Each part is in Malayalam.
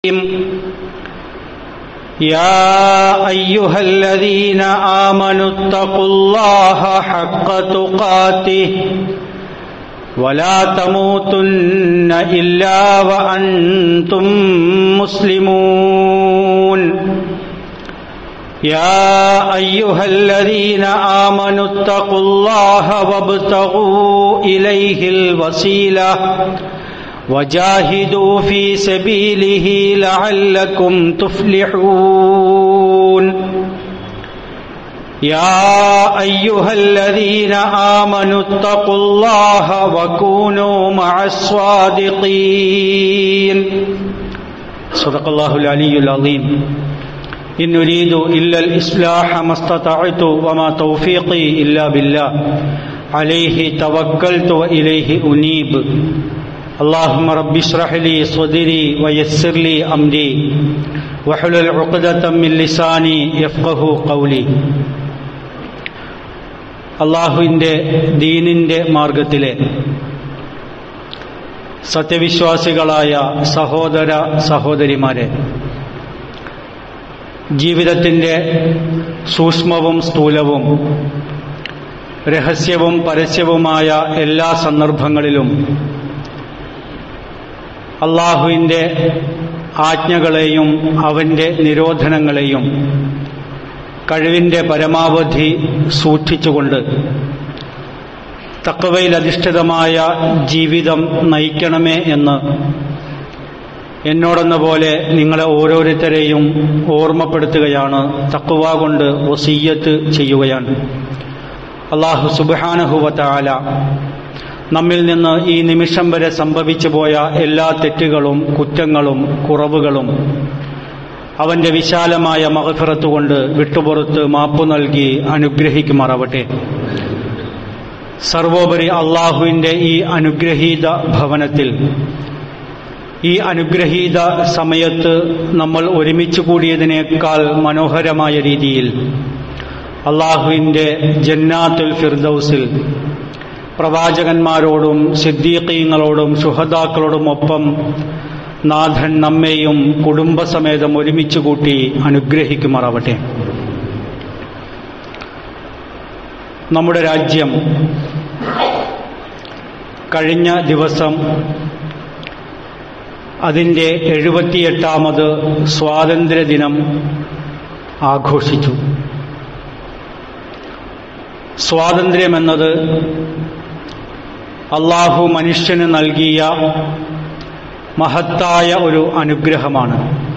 يا أيها الذين آمنوا اتقوا الله حق تقاته ولا تموتن إلا وأنتم مسلمون يا أيها الذين آمنوا اتقوا الله وابتغوا إليه الوسيلة وجاهدوا في سبيله لعلكم تفلحون يا أيها الذين آمنوا اتقوا الله وكونوا مع الصادقين صدق الله العلي العظيم إن نريد إلا الإصلاح ما استطعت وما توفيقي إلا بالله عليه توكلت وإليه أنيب اللهم رب اشرح لي صدري ويسر لي أمري وحلل عقدة من لساني يفقه قولي അള്ളാഹുവിൻ്റെ ദീനിൻ്റെ മാർഗത്തിലെ സത്യവിശ്വാസികളായ സഹോദര സഹോദരിമാരെ ജീവിതത്തിൻ്റെ സൂക്ഷ്മവും സ്ഥൂലവും രഹസ്യവും പരസ്യവുമായ എല്ലാ സന്ദർഭങ്ങളിലും അള്ളാഹുവിൻ്റെ ആജ്ഞകളെയും അവൻ്റെ നിരോധനങ്ങളെയും കഴിവിൻ്റെ പരമാവധി സൂക്ഷിച്ചുകൊണ്ട് തക്കവയിൽ അധിഷ്ഠിതമായ ജീവിതം നയിക്കണമേ എന്ന് എന്നോടെന്ന പോലെ നിങ്ങളെ ഓരോരുത്തരെയും ഓർമ്മപ്പെടുത്തുകയാണ് തക്കുവ കൊണ്ട് വസീയത്ത് ചെയ്യുകയാണ് അള്ളാഹു സുബാനഹുവല നമ്മിൽ നിന്ന് ഈ നിമിഷം വരെ സംഭവിച്ചു പോയ എല്ലാ തെറ്റുകളും കുറ്റങ്ങളും കുറവുകളും അവന്റെ വിശാലമായ മഹഫിറത്ത് കൊണ്ട് വിട്ടുപുറത്ത് മാപ്പു നൽകി അനുഗ്രഹിക്കുമാറാവട്ടെ സർവോപരി അള്ളാഹുവിൻ്റെ ഈ അനുഗ്രഹീത ഭവനത്തിൽ ഈ അനുഗ്രഹീത സമയത്ത് നമ്മൾ ഒരുമിച്ച് കൂടിയതിനേക്കാൾ മനോഹരമായ രീതിയിൽ അള്ളാഹുവിൻ്റെ ജന്നാത്തുൽ ഫിർദൌസിൽ പ്രവാചകന്മാരോടും സിദ്ദീഖീങ്ങളോടും ശുഹദാക്കളോടും ഒപ്പം നാഥൻ നമ്മെയും കുടുംബസമേതം ഒരുമിച്ച് കൂട്ടി അനുഗ്രഹിക്കുമാറാവട്ടെ നമ്മുടെ രാജ്യം കഴിഞ്ഞ ദിവസം അതിൻ്റെ എഴുപത്തിയെട്ടാമത് സ്വാതന്ത്ര്യദിനം ആഘോഷിച്ചു സ്വാതന്ത്ര്യമെന്നത് അള്ളാഹു മനുഷ്യന് നൽകിയ മഹത്തായ ഒരു അനുഗ്രഹമാണ്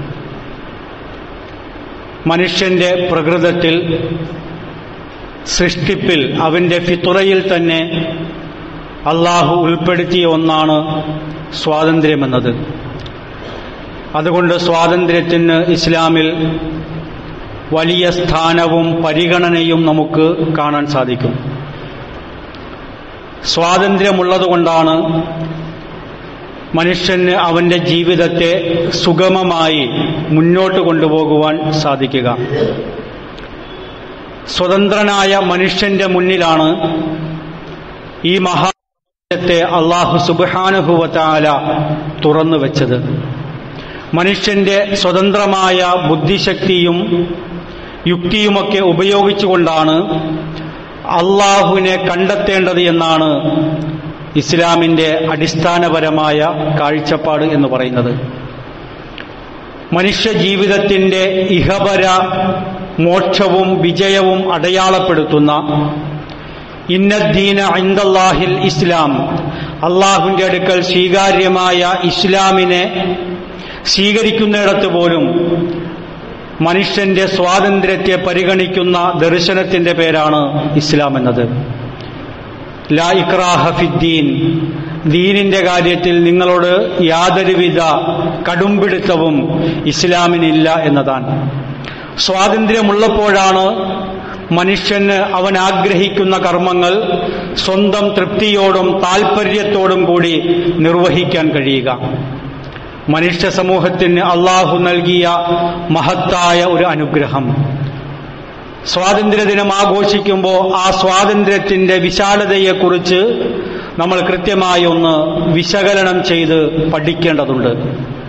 മനുഷ്യന്റെ പ്രകൃതത്തിൽ സൃഷ്ടിപ്പിൽ അവന്റെ ഫിത്തുറയിൽ തന്നെ അള്ളാഹു ഉൾപ്പെടുത്തിയ ഒന്നാണ് സ്വാതന്ത്ര്യമെന്നത് അതുകൊണ്ട് സ്വാതന്ത്ര്യത്തിന് ഇസ്ലാമിൽ വലിയ സ്ഥാനവും പരിഗണനയും നമുക്ക് കാണാൻ സാധിക്കും സ്വാതന്ത്ര്യമുള്ളതുകൊണ്ടാണ് മനുഷ്യന് അവന്റെ ജീവിതത്തെ സുഗമമായി മുന്നോട്ട് കൊണ്ടുപോകുവാൻ സാധിക്കുക സ്വതന്ത്രനായ മനുഷ്യന്റെ മുന്നിലാണ് ഈ മഹാത്തെ അള്ളാഹു സുബാനുഭവത്താല തുറന്നു വെച്ചത് മനുഷ്യന്റെ സ്വതന്ത്രമായ ബുദ്ധിശക്തിയും യുക്തിയുമൊക്കെ ഉപയോഗിച്ചുകൊണ്ടാണ് അള്ളാഹുവിനെ കണ്ടെത്തേണ്ടത് എന്നാണ് ഇസ്ലാമിന്റെ അടിസ്ഥാനപരമായ കാഴ്ചപ്പാട് എന്ന് പറയുന്നത് മനുഷ്യ ജീവിതത്തിന്റെ ഇഹപര മോക്ഷവും വിജയവും അടയാളപ്പെടുത്തുന്ന ഇന്നദ്ദീന ഐന്ദല്ലാഹിൽ ഇസ്ലാം അള്ളാഹുവിന്റെ അടുക്കൽ സ്വീകാര്യമായ ഇസ്ലാമിനെ സ്വീകരിക്കുന്നിടത്ത് പോലും മനുഷ്യന്റെ സ്വാതന്ത്ര്യത്തെ പരിഗണിക്കുന്ന ദർശനത്തിന്റെ പേരാണ് ഇസ്ലാം എന്നത് ലാ ഇക്രാഹ ഫിദ്ദീൻ ദീനിന്റെ കാര്യത്തിൽ നിങ്ങളോട് യാതൊരുവിധ കടുംപിടുത്തവും ഇസ്ലാമിനില്ല എന്നതാണ് സ്വാതന്ത്ര്യമുള്ളപ്പോഴാണ് മനുഷ്യന് അവൻ ആഗ്രഹിക്കുന്ന കർമ്മങ്ങൾ സ്വന്തം തൃപ്തിയോടും താൽപ്പര്യത്തോടും കൂടി നിർവഹിക്കാൻ കഴിയുക മനുഷ്യ സമൂഹത്തിന് അള്ളാഹു നൽകിയ മഹത്തായ ഒരു അനുഗ്രഹം സ്വാതന്ത്ര്യദിനം ആഘോഷിക്കുമ്പോൾ ആ സ്വാതന്ത്ര്യത്തിന്റെ വിശാലതയെക്കുറിച്ച് നമ്മൾ കൃത്യമായി ഒന്ന് വിശകലനം ചെയ്ത് പഠിക്കേണ്ടതുണ്ട്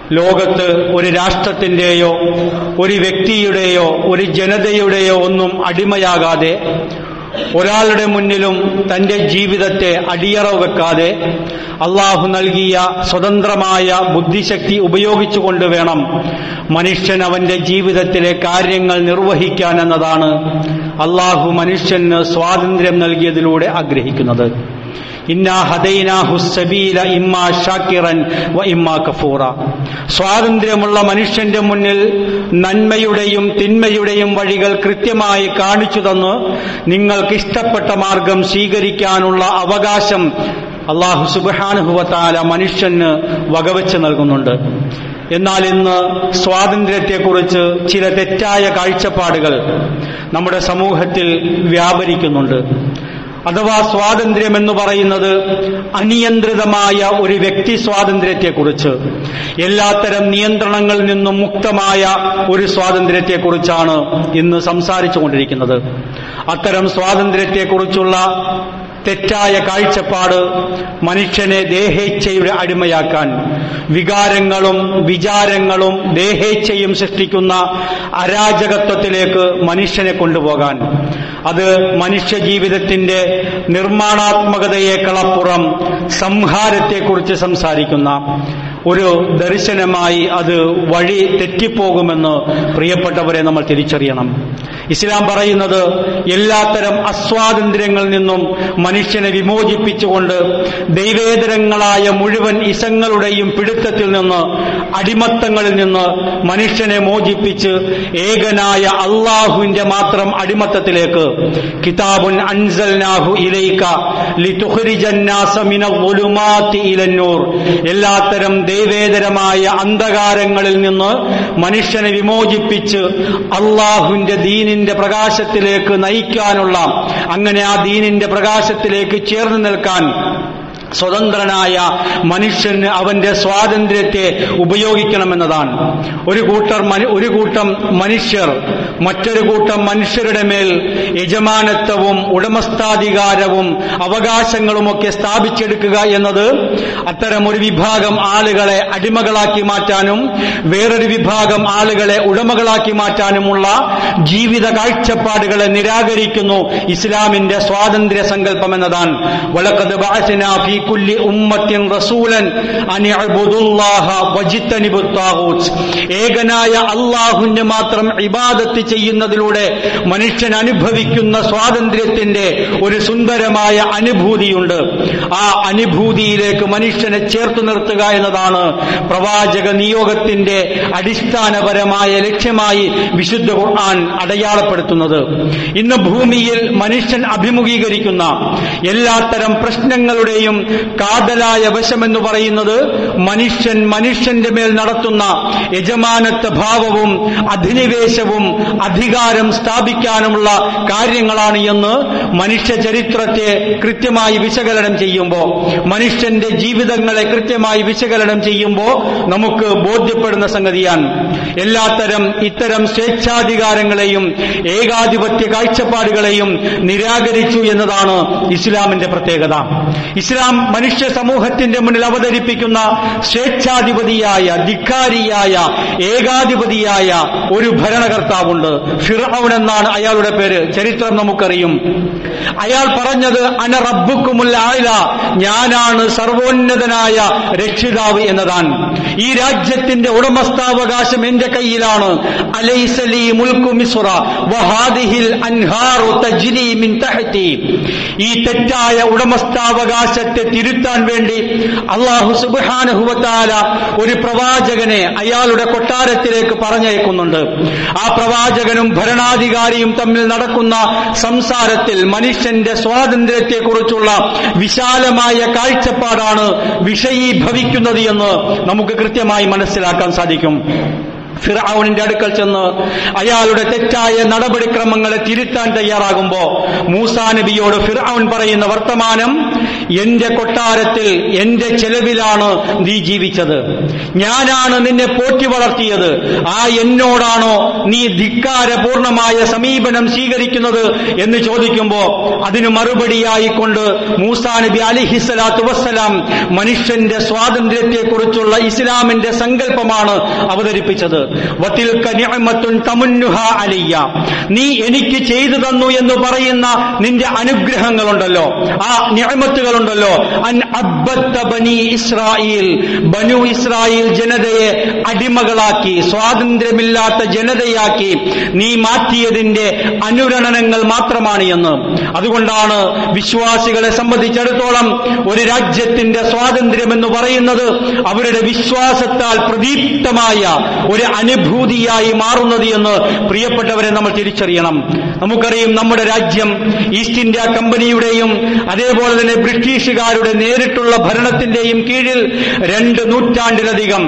ലോകത്ത് ഒരു രാഷ്ട്രത്തിന്റെയോ ഒരു വ്യക്തിയുടെയോ ഒരു ജനതയുടെയോ ഒന്നും അടിമയാകാതെ ഒരാളുടെ മുന്നിലും തന്റെ ജീവിതത്തെ അടിയറവ് വെക്കാതെ അള്ളാഹു നൽകിയ സ്വതന്ത്രമായ ബുദ്ധിശക്തി ഉപയോഗിച്ചുകൊണ്ട് വേണം മനുഷ്യൻ അവന്റെ ജീവിതത്തിലെ കാര്യങ്ങൾ നിർവഹിക്കാൻ എന്നതാണ് അള്ളാഹു മനുഷ്യന് സ്വാതന്ത്ര്യം നൽകിയതിലൂടെ ആഗ്രഹിക്കുന്നത് ഇന്നാ ഹദൈനാഹു സബീല ഇമ്മാ ഷാക്കിറൻ വ ഇമ്മാ കഫൂറ സ്വാതന്ത്ര്യമുള്ള മനുഷ്യന്റെ മുന്നിൽ നന്മയുടെയും തിന്മയുടെയും വഴികൾ കൃത്യമായി കാണിച്ചു തന്ന് നിങ്ങൾക്ക് ഇഷ്ടപ്പെട്ട മാർഗം സ്വീകരിക്കാനുള്ള അവകാശം അള്ളാഹു സുബാനുഭവത്താല മനുഷ്യന് വകവെച്ച് നൽകുന്നുണ്ട് എന്നാൽ ഇന്ന് സ്വാതന്ത്ര്യത്തെക്കുറിച്ച് ചില തെറ്റായ കാഴ്ചപ്പാടുകൾ നമ്മുടെ സമൂഹത്തിൽ വ്യാപരിക്കുന്നുണ്ട് അഥവാ സ്വാതന്ത്ര്യം എന്ന് പറയുന്നത് അനിയന്ത്രിതമായ ഒരു വ്യക്തി സ്വാതന്ത്ര്യത്തെക്കുറിച്ച് എല്ലാത്തരം നിയന്ത്രണങ്ങളിൽ നിന്നും മുക്തമായ ഒരു സ്വാതന്ത്ര്യത്തെക്കുറിച്ചാണ് ഇന്ന് സംസാരിച്ചു കൊണ്ടിരിക്കുന്നത് അത്തരം സ്വാതന്ത്ര്യത്തെക്കുറിച്ചുള്ള തെറ്റായ കാഴ്ചപ്പാട് മനുഷ്യനെ ദേഹേച്ഛയുടെ അടിമയാക്കാൻ വികാരങ്ങളും വിചാരങ്ങളും ദേഹേച്ഛയും സൃഷ്ടിക്കുന്ന അരാജകത്വത്തിലേക്ക് മനുഷ്യനെ കൊണ്ടുപോകാൻ അത് മനുഷ്യ ജീവിതത്തിന്റെ നിർമ്മാണാത്മകതയേക്കളപ്പുറം സംഹാരത്തെക്കുറിച്ച് സംസാരിക്കുന്ന ഒരു ദർശനമായി അത് വഴി തെറ്റിപ്പോകുമെന്ന് പ്രിയപ്പെട്ടവരെ നമ്മൾ തിരിച്ചറിയണം ഇസ്ലാം പറയുന്നത് എല്ലാത്തരം അസ്വാതന്ത്ര്യങ്ങളിൽ നിന്നും മനുഷ്യനെ വിമോചിപ്പിച്ചുകൊണ്ട് ദൈവേതരങ്ങളായ മുഴുവൻ ഇസങ്ങളുടെയും പിടുത്തത്തിൽ നിന്ന് അടിമത്തങ്ങളിൽ നിന്ന് മനുഷ്യനെ മോചിപ്പിച്ച് ഏകനായ അള്ളാഹുവിന്റെ മാത്രം അടിമത്തത്തിലേക്ക് കിതാബുൻ അൻസൽനാഹു ഇലൈക ലിതുഖ്രിജന്നാസ മിനൽ ളുലുമാതി ഇലന്നൂർ എല്ലാത്തരം ദൈവേതരമായ അന്ധകാരങ്ങളിൽ നിന്ന് മനുഷ്യനെ വിമോചിപ്പിച്ച് അള്ളാഹുവിന്റെ ദീനിന്റെ പ്രകാശത്തിലേക്ക് നയിക്കാനുള്ള അങ്ങനെ ആ ദീനിന്റെ പ്രകാശത്തിലേക്ക് ചേർന്ന് നിൽക്കാൻ സ്വതന്ത്രനായ മനുഷ്യന് അവന്റെ സ്വാതന്ത്ര്യത്തെ ഉപയോഗിക്കണമെന്നതാണ് ഒരു കൂട്ടർ മനു- ഒരു കൂട്ടം മനുഷ്യർ മറ്റൊരു കൂട്ടം മനുഷ്യരുടെ മേൽ യജമാനത്വവും ഉടമസ്ഥാധികാരവും അവകാശങ്ങളുമൊക്കെ സ്ഥാപിച്ചെടുക്കുക എന്നത് അത്തരം ഒരു വിഭാഗം ആളുകളെ അടിമകളാക്കി മാറ്റാനും വേറൊരു വിഭാഗം ആളുകളെ ഉടമകളാക്കി മാറ്റാനുമുള്ള ജീവിത കാഴ്ചപ്പാടുകളെ നിരാകരിക്കുന്നു ഇസ്ലാമിന്റെ സ്വാതന്ത്ര്യ സങ്കല്പം എന്നതാണ് വലക്കത് ബഅസ്നാ ഫീ കുല്ലി ഉമ്മത്തിൻ റസൂലൻ അൻ ഇഅ്ബുദുല്ലാഹ വജിത്തനിബുത് താഗൂത്ത് ഏകനായ അള്ളാഹുവിന് മാത്രം ഇബാദത്ത് ചെയ്യുന്നതിലൂടെ മനുഷ്യൻ അനുഭവിക്കുന്ന സ്വാതന്ത്ര്യത്തിന്റെ ഒരു സുന്ദരമായ അനുഭൂതിയുണ്ട് ആ അനുഭൂതിയിലേക്ക് മനുഷ്യനെ ചേർത്ത് നിർത്തുക എന്നതാണ് പ്രവാചക നിയോഗത്തിന്റെ അടിസ്ഥാനപരമായ ലക്ഷ്യമായി വിശുദ്ധ ഖുർആൻ അടയാളപ്പെടുത്തുന്നത് ഇന്ന് ഭൂമിയിൽ മനുഷ്യൻ അഭിമുഖീകരിക്കുന്ന എല്ലാത്തരം പ്രശ്നങ്ങളുടെയും കാതലായ വശമെന്ന് പറയുന്നത് മനുഷ്യൻ മനുഷ്യന്റെ മേൽ നടത്തുന്ന യജമാനത്വ ഭാവവും അധിനിവേശവും അധികാരം സ്ഥാപിക്കാനുമുള്ള കാര്യങ്ങളാണ് എന്ന് മനുഷ്യ ചരിത്രത്തെ കൃത്യമായി വിശകലനം ചെയ്യുമ്പോൾ മനുഷ്യന്റെ ജീവിതങ്ങളെ കൃത്യമായി വിശകലനം ചെയ്യുമ്പോൾ നമുക്ക് ബോധ്യപ്പെടുന്ന സംഗതിയാണ് എല്ലാത്തരം ഇത്തരം സ്വേച്ഛാധികാരങ്ങളെയും ഏകാധിപത്യ കാഴ്ചപ്പാടുകളെയും നിരാകരിച്ചു എന്നതാണ് ഇസ്ലാമിന്റെ പ്രത്യേകത ഇസ്ലാം മനുഷ്യ സമൂഹത്തിന്റെ മുന്നിൽ അവതരിപ്പിക്കുന്ന സ്വേച്ഛാധിപതിയായ ധിക്കാരിയായ ഏകാധിപതിയായ ഒരു ഭരണകർത്താവുണ്ട് ഫിറൌൻ എന്നാണ് അയാളുടെ പേര് ചരിത്രം നമുക്കറിയും അയാൾ പറഞ്ഞത് അന റബ്ബുക്കുമുൽ ആയില ഞാനാണ് സർവോന്നതനായ രക്ഷിതാവ് എന്നതാണ് ഈ രാജ്യത്തിന്റെ ഉടമസ്ഥാവകാശം എന്റെ കയ്യിലാണ് അലൈസലി മുൽക്കു മിസ്ര വഹാദിഹിൽ അൻഹാറു തജ്രി മിൻ തഹ്തി ഈ തെറ്റായ ഉടമസ്ഥാവകാശത്തെ തിരുത്താൻ വേണ്ടി അള്ളാഹു സുബ്ഹാനഹുവതാല ഒരു പ്രവാചകനെ അയാളുടെ കൊട്ടാരത്തിലേക്ക് പറഞ്ഞയക്കുന്നുണ്ട് ആ പ്രവാചകനും ഭരണാധികാരിയും തമ്മിൽ നടക്കുന്ന സംസാരത്തിൽ മനുഷ്യന്റെ സ്വാതന്ത്ര്യത്തെക്കുറിച്ചുള്ള വിശാലമായ കാഴ്ചപ്പാടാണ് വിഷയീഭവിക്കുന്നത് എന്ന് നമുക്ക് കൃത്യമായി മനസ്സിലാക്കാൻ സാധിക്കും ഫിറൌനിന്റെ അടുക്കൽ ചെന്ന് അയാളുടെ തെറ്റായ നടപടിക്രമങ്ങളെ തിരുത്താൻ തയ്യാറാകുമ്പോ മൂസാ നബിയോട് ഫിറൌൻ പറയുന്ന വർത്തമാനം എന്റെ കൊട്ടാരത്തിൽ എന്റെ ചെലവിലാണ് നീ ജീവിച്ചത് ഞാനാണ് നിന്നെ പോറ്റി വളർത്തിയത് ആ എന്നോടാണോ നീ ധിക്കാരപൂർണമായ സമീപനം സ്വീകരിക്കുന്നത് എന്ന് ചോദിക്കുമ്പോ അതിന് മറുപടിയായിക്കൊണ്ട് മൂസാ നബി അലിഹിസ്സലാത്തു വസ്സലാം മനുഷ്യന്റെ സ്വാതന്ത്ര്യത്തെക്കുറിച്ചുള്ള ഇസ്ലാമിന്റെ സങ്കല്പമാണ് അവതരിപ്പിച്ചത് വത്തിൽക്ക നിഅമത്തുൻ തമുന്നുഹ അലിയ നീ എനിക്ക് ചെയ്തു തന്നു എന്ന് പറയുന്ന നിന്റെ അനുഗ്രഹങ്ങളുണ്ടല്ലോ ആ നിഅമത്തുകളുണ്ടല്ലോ അൻ അബ്ബത്ത ബനി ഇസ്രായേൽ ബനു ഇസ്രായേൽ ജനതയെ അടിമകളാക്കി സ്വാതന്ത്ര്യമില്ലാത്ത ജനതയാക്കി നീ മാറ്റിയതിന്റെ അനുരണനങ്ങൾ മാത്രമാണ് എന്ന് അതുകൊണ്ടാണ് വിശ്വാസികളെ സംബന്ധിച്ചിടത്തോളം ഒരു രാജ്യത്തിന്റെ സ്വാതന്ത്ര്യം എന്ന് പറയുന്നത് അവരുടെ വിശ്വാസത്താൽ പ്രദീപ്തമായ ഒരു അനുഭൂതിയായി മാറുന്നത് എന്ന് പ്രിയപ്പെട്ടവരെ നമ്മൾ തിരിച്ചറിയണം നമുക്കറിയാം നമ്മുടെ രാജ്യം ഈസ്റ്റ് ഇന്ത്യ കമ്പനിയുടെയും അതേപോലെ തന്നെ ബ്രിട്ടീഷുകാരുടെ നേരിട്ടുള്ള ഭരണത്തിന്റെയും കീഴിൽ രണ്ട് നൂറ്റാണ്ടിലധികം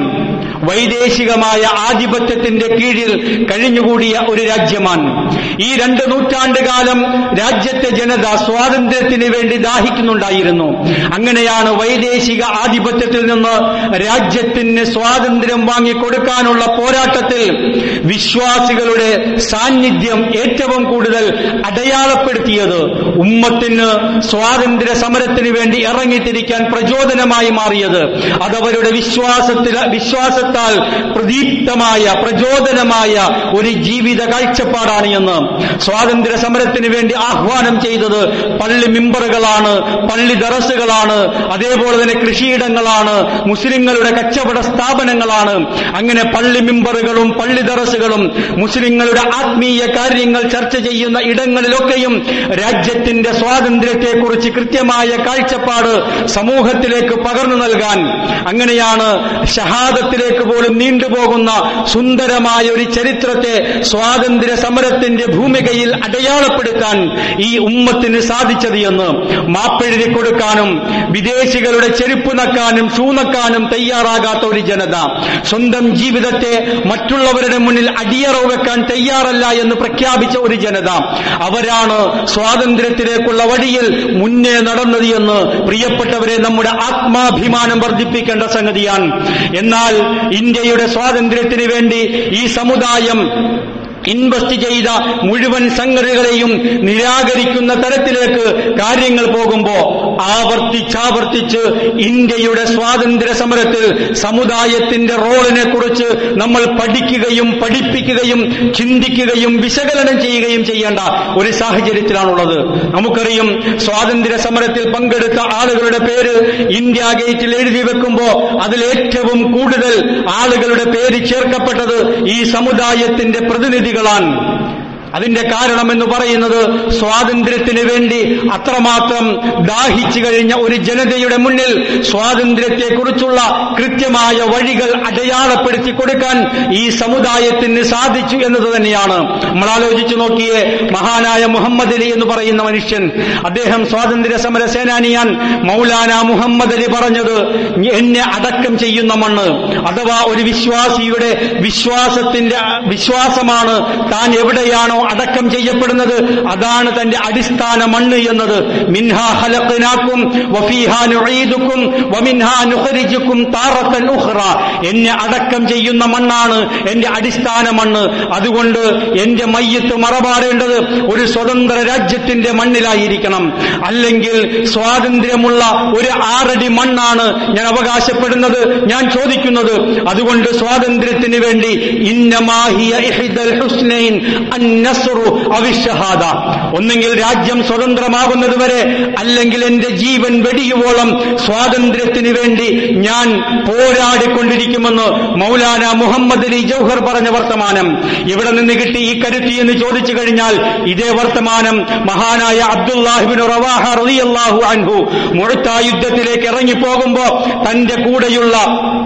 വൈദേശികമായ ആധിപത്യത്തിന്റെ കീഴിൽ കഴിഞ്ഞുകൂടിയ ഒരു രാജ്യമാണ് ഈ രണ്ട് നൂറ്റാണ്ട് കാലം രാജ്യത്തെ ജനത സ്വാതന്ത്ര്യത്തിന് വേണ്ടി ദാഹിക്കുന്നുണ്ടായിരുന്നു അങ്ങനെയാണ് വൈദേശിക ആധിപത്യത്തിൽ നിന്ന് രാജ്യത്തിന് സ്വാതന്ത്ര്യം വാങ്ങിക്കൊടുക്കാനുള്ള പോരാട്ടത്തിൽ വിശ്വാസികളുടെ സാന്നിധ്യം ഏറ്റവും കൂടുതൽ അടയാളപ്പെടുത്തിയത് ഉമ്മത്തിന് സ്വാതന്ത്ര്യ സമരത്തിന് വേണ്ടി ഇറങ്ങിത്തിരിക്കാൻ പ്രചോദനമായി മാറിയത് അതവരുടെ വിശ്വാസത്തിൽ വിശ്വാസത്താൽ പ്രദീപ്തമായ പ്രചോദനമായ ഒരു ജീവിത കാഴ്ചപ്പാടാണ് എന്ന് സ്വാതന്ത്ര്യ സമരത്തിന് വേണ്ടി ആഹ്വാനം ചെയ്തത് പള്ളി മിമ്പറുകളാണ് പള്ളി ദറസുകളാണ് അതേപോലെ തന്നെ കൃഷിയിടങ്ങളാണ് മുസ്ലിങ്ങളുടെ കച്ചവട സ്ഥാപനങ്ങളാണ് അങ്ങനെ പള്ളി മിമ്പറുകളും പള്ളി ദറസുകളും മുസ്ലിങ്ങളുടെ ആത്മീയ കാര്യങ്ങൾ ചർച്ച ചെയ്യുന്ന ഇടങ്ങളിലൊക്കെയും രാജ്യത്തിന്റെ സ്വാതന്ത്ര്യത്തെക്കുറിച്ച് കൃത്യമായ കാഴ്ചപ്പാട് സമൂഹത്തിലേക്ക് പകർന്നു നൽകാൻ അങ്ങനെയാണ് ഷഹാദത്തിലേക്ക് പോലും നീണ്ടുപോകുന്ന സുന്ദരമായ ഒരു ചരിത്രത്തെ സ്വാതന്ത്ര്യ സമരത്തിന്റെ ഭൂമികയിൽ അടയാളപ്പെടുത്താൻ ഈ ഉമ്മത്തിന് സാധിച്ചത് എന്ന് മാപ്പെഴുതി കൊടുക്കാനും വിദേശികളുടെ ചെരുപ്പ് നക്കാനും ഷൂനക്കാനും തയ്യാറാകാത്ത ഒരു ജനത സ്വന്തം ജീവിതത്തെ മറ്റുള്ളവരുടെ മുന്നിൽ അടിയറവ് വെക്കാൻ തയ്യാറല്ല എന്ന് പ്രഖ്യാപിച്ച ഒരു ജനത അവരാണ് സ്വാതന്ത്ര്യത്തിലേക്കുള്ള വഴിയിൽ മുന്നേ നടന്നത് എന്ന് പ്രിയപ്പെട്ടവരെ നമ്മുടെ ആത്മാഭിമാനം വർദ്ധിപ്പിക്കേണ്ട സംഗതിയാണ് എന്നാൽ ഇന്ത്യയുടെ സ്വാതന്ത്ര്യത്തിന് വേണ്ടി ഈ സമുദായം ഇൻവെസ്റ്റ് ചെയ്ത മുഴുവൻ സംഗതികളെയും നിരാകരിക്കുന്ന തരത്തിലേക്ക് കാര്യങ്ങൾ പോകുമ്പോ ആവർത്തിച്ചാവർത്തിച്ച് ഇന്ത്യയുടെ സ്വാതന്ത്ര്യ സമരത്തിൽ സമുദായത്തിന്റെ റോളിനെ കുറിച്ച് നമ്മൾ പഠിക്കുകയും പഠിപ്പിക്കുകയും ചിന്തിക്കുകയും വിശകലനം ചെയ്യുകയും ചെയ്യേണ്ട ഒരു സാഹചര്യത്തിലാണുള്ളത് നമുക്കറിയും സ്വാതന്ത്ര്യ സമരത്തിൽ പങ്കെടുത്ത ആളുകളുടെ പേര് ഇന്ത്യ ഗേറ്റിൽ എഴുതി വെക്കുമ്പോ അതിൽ ഏറ്റവും കൂടുതൽ ആളുകളുടെ പേര് ചേർക്കപ്പെട്ടത് ഈ സമുദായത്തിന്റെ പ്രതിനിധികളാണ് അതിന്റെ കാരണം എന്ന് പറയുന്നത് സ്വാതന്ത്ര്യത്തിന് വേണ്ടി അത്രമാത്രം ദാഹിച്ചു കഴിഞ്ഞ ഒരു ജനതയുടെ മുന്നിൽ സ്വാതന്ത്ര്യത്തെക്കുറിച്ചുള്ള കൃത്യമായ വഴികൾ അടയാളപ്പെടുത്തി കൊടുക്കാൻ ഈ സമുദായത്തിന് സാധിച്ചു എന്നത് തന്നെയാണ് നമ്മൾ ആലോചിച്ചു നോക്കിയേ മഹാനായ മുഹമ്മദ് അലി എന്ന് പറയുന്ന മനുഷ്യൻ അദ്ദേഹം സ്വാതന്ത്ര്യ സമര സേനാനിയാൻ മൗലാന മുഹമ്മദ് അലി പറഞ്ഞത് എന്നെ അടക്കം ചെയ്യുന്ന മണ്ണ് അഥവാ ഒരു വിശ്വാസിയുടെ വിശ്വാസത്തിന്റെ വിശ്വാസമാണ് താൻ എവിടെയാണോ അടക്കം ചെയ്യപ്പെടുന്നത് അതാണ് തന്റെ അടിസ്ഥാന മണ്ണ് എന്നത് മിൻഹാ ഹലഖനാക്കും വഫീഹാ നുഈദുക്കും വമിൻഹാ നുഖരിജുക്കും താറത്തൻ ഉഖ്റ എന്നെ അടക്കം ചെയ്യുന്ന മണ്ണാണ് എന്റെ അടിസ്ഥാന മണ്ണ് അതുകൊണ്ട് എന്റെ മയ്യത്ത് മറപാടേണ്ടത് ഒരു സ്വതന്ത്ര രാജ്യത്തിന്റെ മണ്ണിലായിരിക്കണം അല്ലെങ്കിൽ സ്വാതന്ത്ര്യമുള്ള ഒരു ആറടി മണ്ണാണ് ഞാൻ അവകാശപ്പെടുന്നത് ഞാൻ ചോദിക്കുന്നത് അതുകൊണ്ട് സ്വാതന്ത്ര്യത്തിന് വേണ്ടി ഇന്നമാഹിയ ഇഹ്ദൽ ഹുസ്നൈൻ അന്നസ്റു അവിഷഹാദ ഒന്നെങ്കിൽ രാജ്യം സ്വതന്ത്രമാകുന്നത് വരെ അല്ലെങ്കിൽ എന്റെ ജീവൻ വെടിയുവോളം സ്വാതന്ത്ര്യത്തിന് വേണ്ടി ഞാൻ പോരാടിക്കൊണ്ടിരിക്കുമെന്ന് മൗലാന മുഹമ്മദ് അലി ജൗഹർ പറഞ്ഞ വർത്തമാനം ഇവിടെ നിന്ന് കിട്ടി ഈ കരുത്തി എന്ന് ചോദിച്ചു കഴിഞ്ഞാൽ ഇതേ വർത്തമാനം മഹാനായ അബ്ദുല്ലാഹിബിൻ റവാഹ റളിയല്ലാഹു അൻഹു മുഴത്ത യുദ്ധത്തിലേക്ക് ഇറങ്ങിപ്പോകുമ്പോ തന്റെ കൂടെയുള്ള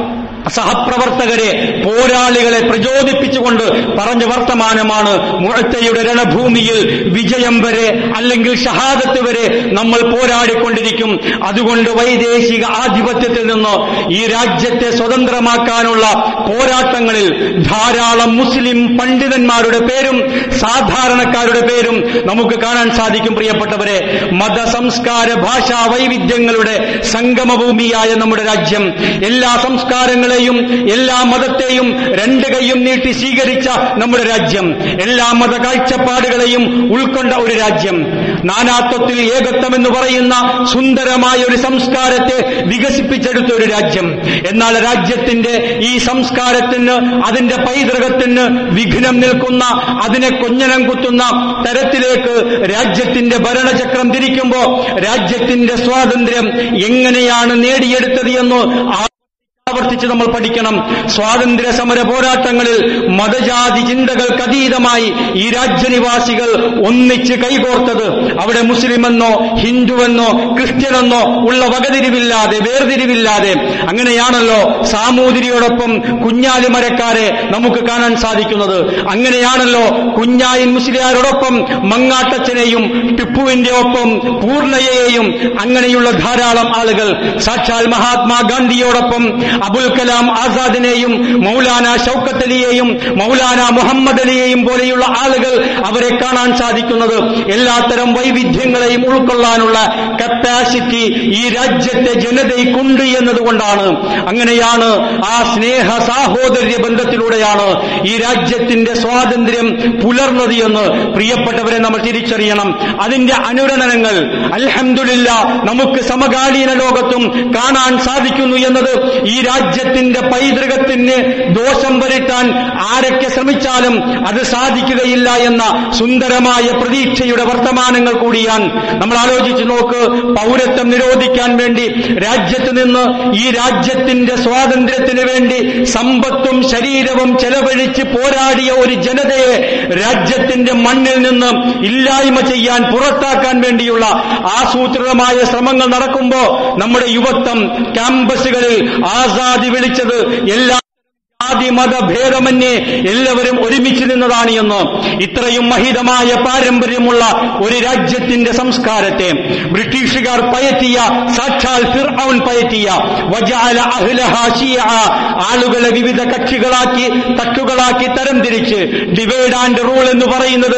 സഹപ്രവർത്തകരെ പോരാളികളെ പ്രചോദിപ്പിച്ചുകൊണ്ട് പറഞ്ഞ വർത്തമാനമാണ് മുഴത്തയുടെ രണഭൂമിയിൽ വിജയം വരെ അല്ലെങ്കിൽ ഷഹാദത്ത് വരെ നമ്മൾ പോരാടിക്കൊണ്ടിരിക്കും അതുകൊണ്ട് വൈദേശിക ആധിപത്യത്തിൽ നിന്ന് ഈ രാജ്യത്തെ സ്വതന്ത്രമാക്കാനുള്ള പോരാട്ടങ്ങളിൽ ധാരാളം മുസ്ലിം പണ്ഡിതന്മാരുടെ പേരും സാധാരണക്കാരുടെ പേരും നമുക്ക് കാണാൻ സാധിക്കും പ്രിയപ്പെട്ടവരെ മത സംസ്കാര ഭാഷാ വൈവിധ്യങ്ങളുടെ സംഗമഭൂമിയായ നമ്മുടെ രാജ്യം എല്ലാ സംസ്കാരങ്ങളെയും എല്ലാ മതത്തെയും രണ്ട് കൈയും നീട്ടി സ്വീകരിച്ച നമ്മുടെ രാജ്യം എല്ലാ മത കാഴ്ചപ്പാടുകളെയും ഉൾക്കൊണ്ട ഒരു രാജ്യം നാനാത്വത്തിൽ ഏകത്വം എന്ന് പറയുന്ന സുന്ദരമായ ഒരു സംസ്കാരത്തെ വികസിപ്പിച്ചെടുത്ത ഒരു രാജ്യം എന്നാൽ രാജ്യത്തിന്റെ ഈ സംസ്കാരത്തിന് അതിന്റെ പൈതൃകത്തിന് വിഘ്നം നിൽക്കുന്ന അതിനെ കൊഞ്ഞനം കുത്തുന്ന തരത്തിലേക്ക് രാജ്യത്തിന്റെ ഭരണചക്രം തിരിക്കുമ്പോ രാജ്യത്തിന്റെ സ്വാതന്ത്ര്യം എങ്ങനെയാണ് നേടിയെടുത്തത് എന്ന് ആവർത്തിച്ച് നമ്മൾ പഠിക്കണം സ്വാതന്ത്ര്യ സമര പോരാട്ടങ്ങളിൽ മതജാതി ചിന്തകൾക്കതീതമായി ഈ രാജ്യനിവാസികൾ ഒന്നിച്ച് കൈകോർത്തത് അവിടെ മുസ്ലിമെന്നോ ഹിന്ദുവെന്നോ ക്രിസ്ത്യനെന്നോ ഉള്ള വകതിരിവില്ലാതെ വേർതിരിവില്ലാതെ അങ്ങനെയാണല്ലോ സാമൂതിരിയോടൊപ്പം കുഞ്ഞാലി മരക്കാരെ നമുക്ക് കാണാൻ സാധിക്കുന്നത് അങ്ങനെയാണല്ലോ കുഞ്ഞായിൻ മുസ്ലിയാരോടൊപ്പം മങ്ങാട്ടച്ചനെയും ടിപ്പുവിന്റെ ഒപ്പം പൂർണ്ണയെയും അങ്ങനെയുള്ള ധാരാളം ആളുകൾ സാക്ഷാൽ മഹാത്മാഗാന്ധിയോടൊപ്പം അബുൽ കലാം ആസാദിനെയും മൗലാന ഷൌക്കത്ത് അലിയെയും മൗലാന മുഹമ്മദ് അലിയെയും പോലെയുള്ള ആളുകൾ അവരെ കാണാൻ സാധിക്കുന്നത് എല്ലാത്തരം വൈവിധ്യങ്ങളെയും ഉൾക്കൊള്ളാനുള്ള കപ്പാസിറ്റി ഈ രാജ്യത്തെ ജനതയ്ക്കുണ്ട് എന്നതുകൊണ്ടാണ് അങ്ങനെയാണ് ആ സ്നേഹ സാഹോദര്യ ബന്ധത്തിലൂടെയാണ് ഈ രാജ്യത്തിന്റെ സ്വാതന്ത്ര്യം പുലർന്നത് എന്ന് പ്രിയപ്പെട്ടവരെ നമ്മൾ തിരിച്ചറിയണം അതിന്റെ അനുരണനങ്ങൾ അൽഹംദുലില്ല നമുക്ക് സമകാലീന ലോകത്തും കാണാൻ സാധിക്കുന്നു എന്നത് ഈ രാജ്യത്തിന്റെ പൈതൃകത്തിന് ദോഷം വരുത്താൻ ആരൊക്കെ ശ്രമിച്ചാലും അത് സാധിക്കുകയില്ല എന്ന സുന്ദരമായ പ്രതീക്ഷയുടെ വർത്തമാനങ്ങൾ കൂടിയാണ് നമ്മൾ ആലോചിച്ചു നോക്ക് പൗരത്വം നിരോധിക്കാൻ വേണ്ടി രാജ്യത്ത് നിന്ന് ഈ രാജ്യത്തിന്റെ സ്വാതന്ത്ര്യത്തിന് വേണ്ടി സമ്പത്തും ശരീരവും ചെലവഴിച്ച് പോരാടിയ ഒരു ജനതയെ രാജ്യത്തിന്റെ മണ്ണിൽ നിന്ന് ഇല്ലായ്മ ചെയ്യാൻ പുറത്താക്കാൻ വേണ്ടിയുള്ള ആസൂത്രിതമായ ശ്രമങ്ങൾ നടക്കുമ്പോ നമ്മുടെ യുവത്വം ക്യാമ്പസുകളിൽ ആസാദി വിളിച്ചത് എല്ലാ ജാതി മത ഭേദമന്യേ എല്ലാവരും ഒരുമിച്ച് നിന്നതാണ് എന്ന് ഇത്രയും മഹിതമായ പാരമ്പര്യമുള്ള ഒരു രാജ്യത്തിന്റെ സംസ്കാരത്തെ ബ്രിട്ടീഷുകാർ പയറ്റിയ സാക്ഷാൽ ഫിർഔൻ പയറ്റിയ വജാല അഹ്ലഹ ശിയഅ ആളുകളെ വിവിധ കക്ഷികളാക്കി തട്ടുകളാക്കി തരംതിരിച്ച് ഡിവൈഡ് ആൻഡ് റൂൾ എന്ന് പറയുന്നത്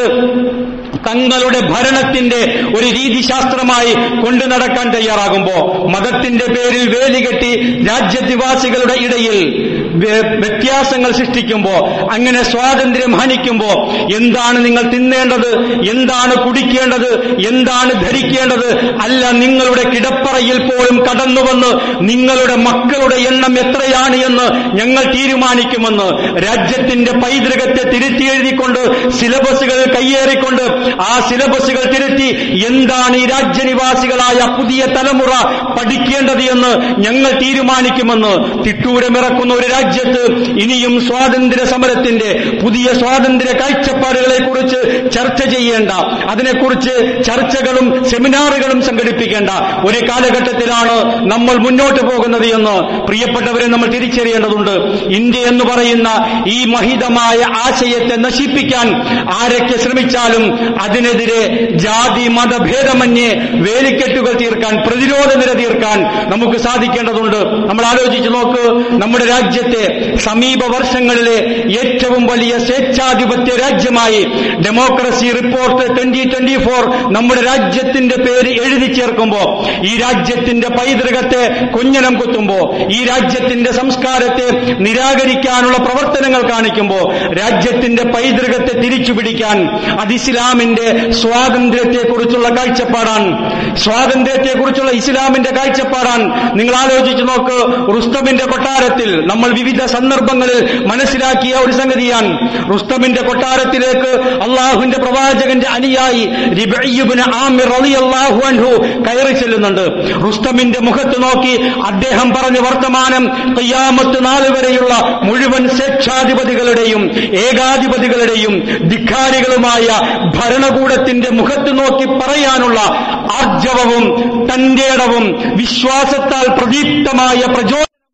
തങ്ങളുടെ ഭരണത്തിന്റെ ഒരു രീതിശാസ്ത്രമായി കൊണ്ടു നടക്കാൻ തയ്യാറാകുമ്പോ മതത്തിന്റെ പേരിൽ വേലികെട്ടി രാജ്യനിവാസികളുടെ ഇടയിൽ വ്യ- വ്യത്യാസങ്ങൾ സൃഷ്ടിക്കുമ്പോ അങ്ങനെ സ്വാതന്ത്ര്യം ഹനിക്കുമ്പോ എന്താണ് നിങ്ങൾ തിന്നേണ്ടത് എന്താണ് കുടിക്കേണ്ടത് എന്താണ് ധരിക്കേണ്ടത് അല്ല നിങ്ങളുടെ കിടപ്പറയിൽ പോലും കടന്നുവന്ന് നിങ്ങളുടെ മക്കളുടെ എണ്ണം എത്രയാണ് എന്ന് ഞങ്ങൾ തീരുമാനിക്കുമെന്ന് രാജ്യത്തിന്റെ പൈതൃകത്തെ തിരുത്തി എഴുതിക്കൊണ്ട് സിലബസുകൾ കയ്യേറിക്കൊണ്ട് ആ സിലബസുകൾ തിരുത്തി എന്താണ് ഈ രാജ്യനിവാസികളായ പുതിയ തലമുറ പഠിക്കേണ്ടത് എന്ന് ഞങ്ങൾ തീരുമാനിക്കുമെന്ന് തിട്ടൂരമിറക്കുന്ന ഒരു രാജ്യത്ത് ഇനിയും സ്വാതന്ത്ര്യ സമരത്തിന്റെ പുതിയ സ്വാതന്ത്ര്യ കാഴ്ചപ്പാടുകളെ കുറിച്ച് ചർച്ച ചെയ്യേണ്ട അതിനെക്കുറിച്ച് ചർച്ചകളും സെമിനാറുകളും സംഘടിപ്പിക്കേണ്ട ഒരു കാലഘട്ടത്തിലാണ് നമ്മൾ മുന്നോട്ട് പോകുന്നത് എന്ന് പ്രിയപ്പെട്ടവരെ നമ്മൾ തിരിച്ചറിയേണ്ടതുണ്ട് ഇന്ത്യ എന്ന് പറയുന്ന ഈ മഹിതമായ ആശയത്തെ നശിപ്പിക്കാൻ ആരൊക്കെ ശ്രമിച്ചാലും അതിനെതിരെ ജാതി മതഭേദമന്യേ വേലിക്കെട്ടുകൾ തീർക്കാൻ പ്രതിരോധ നിര തീർക്കാൻ നമുക്ക് സാധിക്കേണ്ടതുണ്ട് നമ്മൾ ആലോചിച്ച് നോക്ക് നമ്മുടെ രാജ്യത്തെ സമീപ വർഷങ്ങളിലെ ഏറ്റവും വലിയ സ്വേച്ഛാധിപത്യ രാജ്യമായി democracy report twenty twenty four നമ്മുടെ രാജ്യത്തിന്റെ പേര് എഴുതി ചേർക്കുമ്പോ ഈ രാജ്യത്തിന്റെ പൈതൃകത്തെ കുഞ്ഞനം കുത്തുമ്പോ ഈ രാജ്യത്തിന്റെ സംസ്കാരത്തെ നിരാകരിക്കാനുള്ള പ്രവർത്തനങ്ങൾ കാണിക്കുമ്പോ രാജ്യത്തിന്റെ പൈതൃകത്തെ തിരിച്ചുപിടിക്കാൻ അത് ഇസ്ലാമിന്റെ സ്വാതന്ത്ര്യത്തെക്കുറിച്ചുള്ള കാഴ്ചപ്പാടാണ് സ്വാതന്ത്ര്യത്തെക്കുറിച്ചുള്ള ഇസ്ലാമിന്റെ കാഴ്ചപ്പാടാണ് നിങ്ങൾ ആലോചിച്ച് നോക്ക് റുസ്തമിന്റെ കൊട്ടാരത്തിൽ നമ്മൾ വിവിധ സന്ദർഭങ്ങളിൽ മനസ്സിലാക്കിയ ഒരു സംഗതിയാണ് റുസ്തമിന്റെ കൊട്ടാരത്തിലേക്ക് അള്ളാഹുവിന്റെ പ്രവാചകന്റെ അനുയായി റിബയ്യുബിന് ആമിർ റളിയല്ലാഹു അൻഹു കയറി ചെല്ലുന്നുണ്ട് റുസ്തമിന്റെ മുഖത്ത് നോക്കി അദ്ദേഹം പറഞ്ഞ വർത്തമാനം കയ്യാമത്ത് നാൾ വരെയുള്ള മുഴുവൻ സ്വേച്ഛാധിപതികളുടെയും ഏകാധിപതികളുടെയും ധിക്കാരികളുമായ ഭരണകൂടത്തിന്റെ മുഖത്ത് നോക്കി പറയാനുള്ള ആർജവവും തന്റേടവും വിശ്വാസത്താൽ പ്രദീപ്തമായ പ്രചോദനം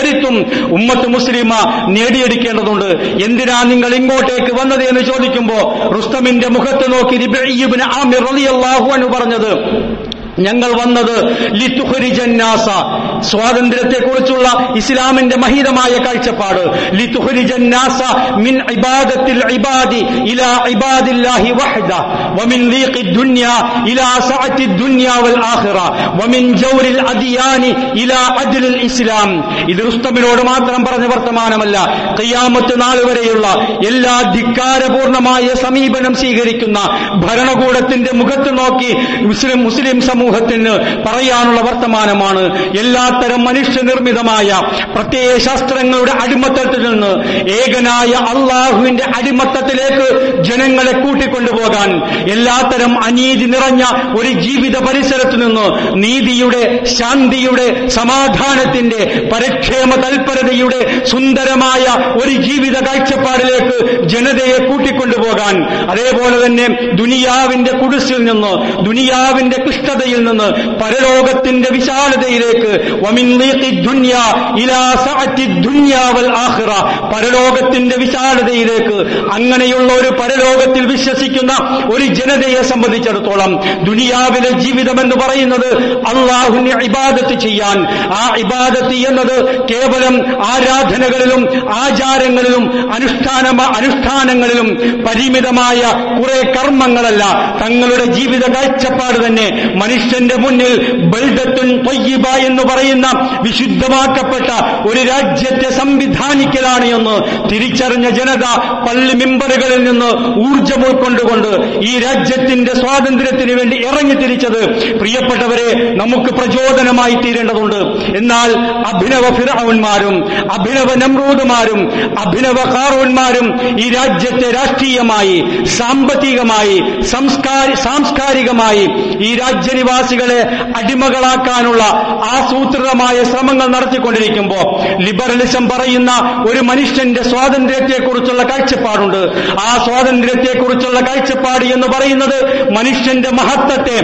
കരുത്തും ഉമ്മത്ത് മുസ്ലിമ നേടിയെടുക്കേണ്ടതുണ്ട് എന്തിനാ നിങ്ങൾ ഇങ്ങോട്ടേക്ക് വന്നത് എന്ന് ചോദിക്കുമ്പോ റുസ്തമിന്റെ മുഖത്ത് നോക്കി റിബഈബിന് ആമിർ റളിയല്ലാഹു അൻഹു പറഞ്ഞത് ഞങ്ങൾ വന്നത് ലിത്തുഹരിജന്നാസ സ്വാതന്ത്ര്യത്തെക്കുറിച്ചുള്ള ഇസ്ലാമിന്റെ മഹിതമായ കാഴ്ചപ്പാട് ലിത്തുഹരിജന്നാസ മിൻ ഇബാദത്തിൽ ഇബാദി ഇലാ ഇബാദില്ലാഹി വഹദ വമിൻ ലീഖി ദുനിയ ഇലാ സഅത്തി ദുനിയ വൽ ആഖിറ വമിൻ ജൗരിൽ അദിയാനി ഇലാ അദ്ലിൽ ഇസ്ലാം ഇത് റുസ്തമിനോട് മാത്രം പറഞ്ഞ വർത്തമാനമല്ല ഖിയാമത്ത് നാൾ വരെയുള്ള എല്ലാ ധിക്കാരപൂർണമായ സമീപനം സ്വീകരിക്കുന്ന ഭരണകൂടത്തിന്റെ മുഖത്ത് നോക്കി മുസ്ലിം മുസ്ലിം സമൂഹത്തിന് പറയാനുള്ള വർത്തമാനമാണ് എല്ലാത്തരം മനുഷ്യനിർമ്മിതമായ പ്രത്യയ ശാസ്ത്രങ്ങളുടെ അടിമത്തത്തിൽ നിന്ന് ഏകനായ അള്ളാഹുവിന്റെ അടിമത്തത്തിലേക്ക് ജനങ്ങളെ കൂട്ടിക്കൊണ്ടുപോകാൻ എല്ലാത്തരം അനീതി നിറഞ്ഞ ഒരു ജീവിത പരിസരത്തു നിന്ന് നീതിയുടെ ശാന്തിയുടെ സമാധാനത്തിന്റെ പരക്ഷേമ തൽപരതയുടെ സുന്ദരമായ ഒരു ജീവിത കാഴ്ചപ്പാടിലേക്ക് ജനതയെ കൂട്ടിക്കൊണ്ടുപോകാൻ അതേപോലെ തന്നെ ദുനിയാവിന്റെ കുടിസിൽ നിന്ന് ദുനിയാവിന്റെ കൃഷ്ണതയിൽ നിന്ന് പരലോകത്തിന്റെ വിശാലതയിലേക്ക് വമിൻ ലീഖി ദുനിയ ഇലാ സഅത്തി ദുനിയ വൽ ആഖിറ പരലോകത്തിന്റെ വിശാലതയിലേക്ക് അങ്ങനെയുള്ള ഒരു പരലോകത്തിൽ വിശ്വസിക്കുന്ന ഒരു ജനതയെ സംബന്ധിച്ചിടത്തോളം ദുനിയാവിലെ ജീവിതം എന്ന് പറയുന്നത് അള്ളാഹുവിനെ ഇബാദത്ത് ചെയ്യാൻ ആ ഇബാദത്ത് എന്നത് കേവലം ആരാധനകളിലും ആചാരങ്ങളിലും അനുഷ്ഠാന അനുഷ്ഠാനങ്ങളിലും പരിമിതമായ കുറെ കർമ്മങ്ങളല്ല തങ്ങളുടെ ജീവിത കാഴ്ചപ്പാട് തന്നെ മനുഷ്യന്റെ മുന്നിൽ ബൽദത്തുൻ തൊയ്യബ എന്ന് പറയുന്ന വിശുദ്ധമാക്കപ്പെട്ട ഒരു രാജ്യത്തെ സംവിധാനിക്കലാണ് എന്ന് തിരിച്ചറിഞ്ഞ ജനത പള്ളി മിമ്പറുകളിൽ നിന്ന് ഊർജം ഉൾക്കൊണ്ടുകൊണ്ട് ഈ രാജ്യത്തിന്റെ സ്വാതന്ത്ര്യത്തിന് വേണ്ടി ഇറങ്ങി തിരിച്ചത് പ്രിയപ്പെട്ടവരെ നമുക്ക് പ്രചോദനമായി തീരേണ്ടതുണ്ട് എന്നാൽ അഭിനവ ഫിറവന്മാരും അഭിനവ നമ്രൂദുമാരും അഭിനവ കാറൂന്മാരും ഈ രാജ്യത്തെ രാഷ്ട്രീയമായി സാമ്പത്തികമായി സംസ്കാരി സാംസ്കാരികമായി ഈ രാജ്യനിവാസികളെ അടിമകളാക്കാനുള്ള ആസൂത്രിതമായ ശ്രമങ്ങൾ നടത്തിക്കൊണ്ടിരിക്കുമ്പോ ലിബറലിസം പറയുന്ന ഒരു മനുഷ്യന്റെ സ്വാതന്ത്ര്യത്തെക്കുറിച്ചുള്ള കാഴ്ചപ്പാടുണ്ട് ആ സ്വാതന്ത്ര്യത്തെക്കുറിച്ചുള്ള കാഴ്ചപ്പാട് എന്ന് പറയുന്നത് മനുഷ്യന്റെ മഹത്വത്തെ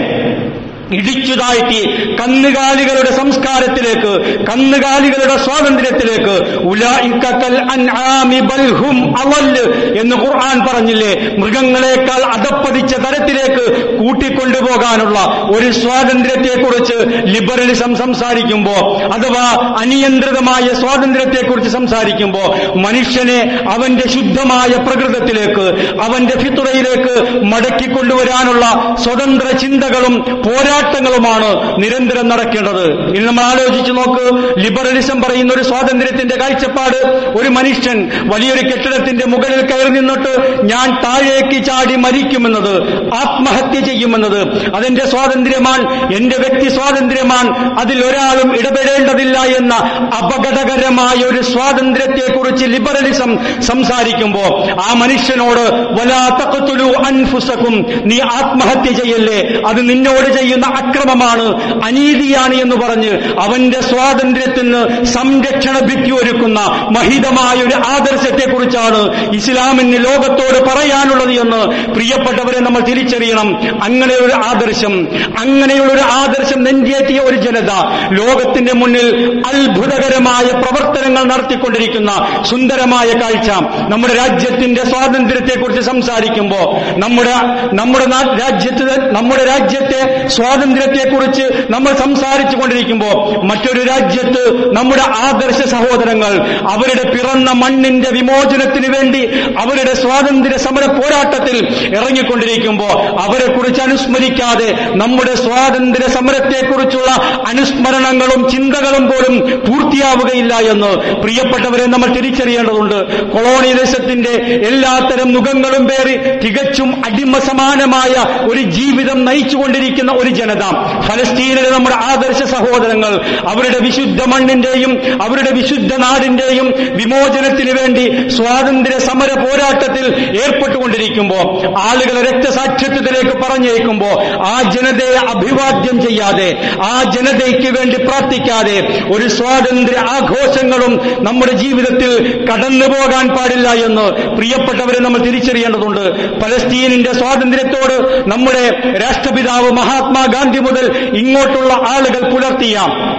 ഇടിച്ചു താഴ്ത്തി കന്നുകാലികളുടെ സംസ്കാരത്തിലേക്ക് കന്നുകാലികളുടെ സ്വാതന്ത്ര്യത്തിലേക്ക് ഉലായിക്കൽ അൻആമി ബൽഹും അവല് എന്ന് ഖുർആൻ പറഞ്ഞില്ലേ മൃഗങ്ങളെക്കാൾ അധപ്പതിച്ച തരത്തിലേക്ക് കൂട്ടിക്കൊണ്ടുപോകാനുള്ള ഒരു സ്വാതന്ത്ര്യത്തെക്കുറിച്ച് ലിബറലിസം സംസാരിക്കുമ്പോ അഥവാ അനിയന്ത്രിതമായ സ്വാതന്ത്ര്യത്തെക്കുറിച്ച് സംസാരിക്കുമ്പോ മനുഷ്യനെ അവന്റെ ശുദ്ധമായ പ്രകൃതത്തിലേക്ക് അവന്റെ ഫിത്തുറയിലേക്ക് മടക്കിക്കൊണ്ടുവരാനുള്ള സ്വതന്ത്ര ചിന്തകളും പോരാട്ടങ്ങളുമാണ് നിരന്തരം നടക്കേണ്ടത് ഇനി നമ്മൾ ആലോചിച്ച് നോക്ക് ലിബറലിസം പറയുന്ന ഒരു സ്വാതന്ത്ര്യത്തിന്റെ കാഴ്ചപ്പാട് ഒരു മനുഷ്യൻ വലിയൊരു കെട്ടിടത്തിന്റെ മുകളിൽ കയറി നിന്നിട്ട് ഞാൻ താഴേക്ക് ചാടി മരിക്കുമെന്നത് ആത്മഹത്യ ചെയ്യുമെന്നത് അതെന്റെ സ്വാതന്ത്ര്യമാണ് എന്റെ വ്യക്തി സ്വാതന്ത്ര്യമാണ് അതിൽ ഒരാളും ഇടപെടേണ്ടതില്ല എന്ന അപകടകരമായ ഒരു സ്വാതന്ത്ര്യത്തെക്കുറിച്ച് ലിബറലിസം സംസാരിക്കുമ്പോ ആ മനുഷ്യനോട് വലാ തഖ്തുലു അൻഫുസക്കും നീ ആത്മഹത്യ ചെയ്യല്ലേ അത് നിന്നോട് ചെയ്യുന്ന അക്രമമാണ് അനീതിയാണ് എന്ന് പറഞ്ഞ് അവന്റെ സ്വാതന്ത്ര്യത്തിന് സംരക്ഷണ ഭിത്തി ഒരുക്കുന്ന മഹിതമായ ഒരു ആദർശത്തെക്കുറിച്ചാണ് ഇസ്ലാമിന് ലോകത്തോട് പറയാനുള്ളത് എന്ന് പ്രിയപ്പെട്ടവരെ നമ്മൾ തിരിച്ചറിയണം അങ്ങനെ ഒരു ആദർശം അങ്ങനെയുള്ള ഒരു ആദർശം നെഞ്ചേറ്റിയ ഒരു ജനത ലോകത്തിന്റെ മുന്നിൽ അത്ഭുതകരമായ പ്രവർത്തനങ്ങൾ നടത്തിക്കൊണ്ടിരിക്കുന്ന സുന്ദരമായ കാഴ്ച നമ്മുടെ രാജ്യത്തിന്റെ സ്വാതന്ത്ര്യത്തെക്കുറിച്ച് സംസാരിക്കുമ്പോൾ നമ്മുടെ നമ്മുടെ നാ- രാജ്യത്ത് നമ്മുടെ രാജ്യത്തെ സ്വാതന്ത്ര്യത്തെക്കുറിച്ച് നമ്മൾ സംസാരിച്ചു കൊണ്ടിരിക്കുമ്പോൾ മറ്റൊരു രാജ്യത്ത് നമ്മുടെ ആദർശ സഹോദരങ്ങൾ അവരുടെ പിറന്ന മണ്ണിന്റെ വിമോചനത്തിന് വേണ്ടി അവരുടെ സ്വാതന്ത്ര്യ സമര പോരാട്ടത്തിൽ ഇറങ്ങിക്കൊണ്ടിരിക്കുമ്പോൾ അവരെ കുറിച്ച് അനുസ്മരിക്കാതെ നമ്മുടെ സ്വാതന്ത്ര്യ സമരത്തെക്കുറിച്ചുള്ള അനുസ്മരണങ്ങളും ചിന്തകളും പോലും പൂർത്തിയാവുകയില്ല എന്ന് പ്രിയപ്പെട്ടവരെ നമ്മൾ തിരിച്ചറിയേണ്ടതുണ്ട് കൊളോണിയലിസത്തിന്റെ എല്ലാത്തരം മുഖങ്ങളും പേറി തികച്ചും അടിമ സമാനമായ ഒരു ജീവിതം നയിച്ചുകൊണ്ടിരിക്കുന്ന ഒരു ജനത ഫലസ്തീനിലെ നമ്മുടെ ആദർശ സഹോദരങ്ങൾ അവരുടെ വിശുദ്ധ മണ്ണിന്റെയും അവരുടെ വിശുദ്ധ നാടിന്റെയും വിമോചനത്തിന് വേണ്ടി സ്വാതന്ത്ര്യ സമര പോരാട്ടത്തിൽ ഏർപ്പെട്ടുകൊണ്ടിരിക്കുമ്പോൾ ആളുകളെ രക്തസാക്ഷിത്വത്തിലേക്ക് പറഞ്ഞേക്കുമ്പോൾ ആ ജനതയെ അഭിവാദ്യം ചെയ്യാതെ ആ ജനതയ്ക്ക് വേണ്ടി പ്രാർത്ഥിക്കാതെ ഒരു സ്വാതന്ത്ര്യ ആഘോഷങ്ങളും നമ്മുടെ ജീവിതത്തിൽ കടന്നു പോകാൻ പാടില്ല എന്ന് പ്രിയപ്പെട്ടവരെ നമ്മൾ തിരിച്ചറിയേണ്ടതുണ്ട് പലസ്തീനിന്റെ സ്വാതന്ത്ര്യത്തോട് നമ്മുടെ രാഷ്ട്രപിതാവ് മഹാത്മാഗാന്ധി മുതൽ ഇങ്ങോട്ടുള്ള ആളുകൾ പുലർത്തിയ